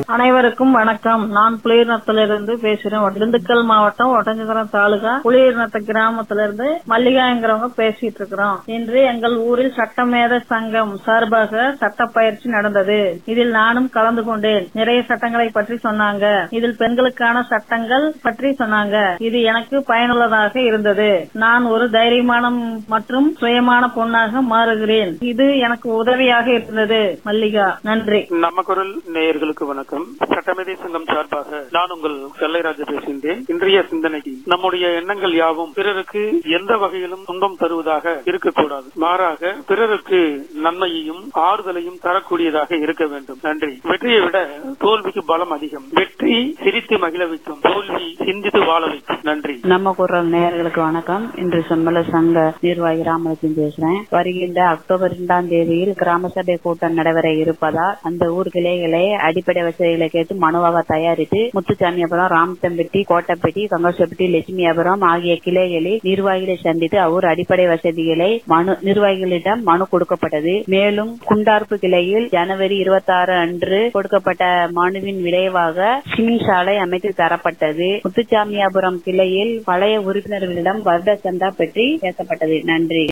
அனைவருக்கும் வணக்கம் நான் புலியநத்திலிருந்து பேசுறேன் திண்டுக்கல் மாவட்டம் ஒட்டஞ்சத்திரம் தாலுகா புலியநத்த கிராமத்திலிருந்து மல்லிகாங்கிறவங்க பேசிட்டு இருக்கிறோம் இன்று எங்கள் ஊரில் சட்டமேத சங்கம் சார்பாக சட்ட பயிற்சி நடந்தது இதில் நானும் கலந்து கொண்டேன் நிறைய சட்டங்களை பற்றி சொன்னாங்க இதில் பெண்களுக்கான சட்டங்கள் பற்றி சொன்னாங்க இது எனக்கு பயனுள்ளதாக இருந்தது நான் ஒரு தைரியமான மற்றும் சுயமான பொண்ணாக மாறுகிறேன் இது எனக்கு உதவியாக இருந்தது மல்லிகா நன்றி நம்ம குரல் நேயர்களுக்கு வணக்கம் சட்டமேதை சங்கம் சார்பாக நான் உங்கள் கல்லைராஜ பேசுகின்றேன் இன்றைய சிந்தனைக்கு நம்முடைய எண்ணங்கள் யாவும் பிறருக்கு எந்த வகையிலும் துன்பம் தருவதாக இருக்கக்கூடாது மாறாக பிறருக்கு நன்மையையும் ஆறுதலையும் தரக்கூடியதாக இருக்க வேண்டும் நன்றி வெற்றியை விட தோல்விக்கு பலம் அதிகம் வெற்றி சிரித்து மகிழ வைக்கும் தோல்வி சிந்தித்து வாழ வைக்கும் நன்றி நம்ம குரல் நேயர்களுக்கு வணக்கம் இன்று செம்மல சங்க நிர்வாகி ராமலட்சுமி பேசுறேன் வருகின்ற அக்டோபர் இரண்டாம் தேதியில் கிராம சபை கூட்டம் நடைபெற இருப்பதால் அந்த ஊர் கிளைகளை அடிப்படை வசதிகளை கேட்டு மனுவாக தயாரித்து முத்துசாமியாபுரம் ராமத்தம்பட்டி கோட்டப்பட்டி கங்கசப்பட்டி லட்சுமியாபுரம் ஆகிய கிளைகளில் நிர்வாகிகளை சந்தித்து அவர் அடிப்படை வசதிகளை மனு நிர்வாகிகளிடம் மனு கொடுக்கப்பட்டது மேலும் குண்டார்ப்பு கிளையில் ஜனவரி இருபத்தி ஆறு அன்று கொடுக்கப்பட்ட மனுவின் விளைவாக சிமிங் சாலை அமைத்து தரப்பட்டது முத்துச்சாமியாபுரம் கிளையில் பழைய உறுப்பினர்களிடம் வருட சந்தா பற்றி பேசப்பட்டது நன்றி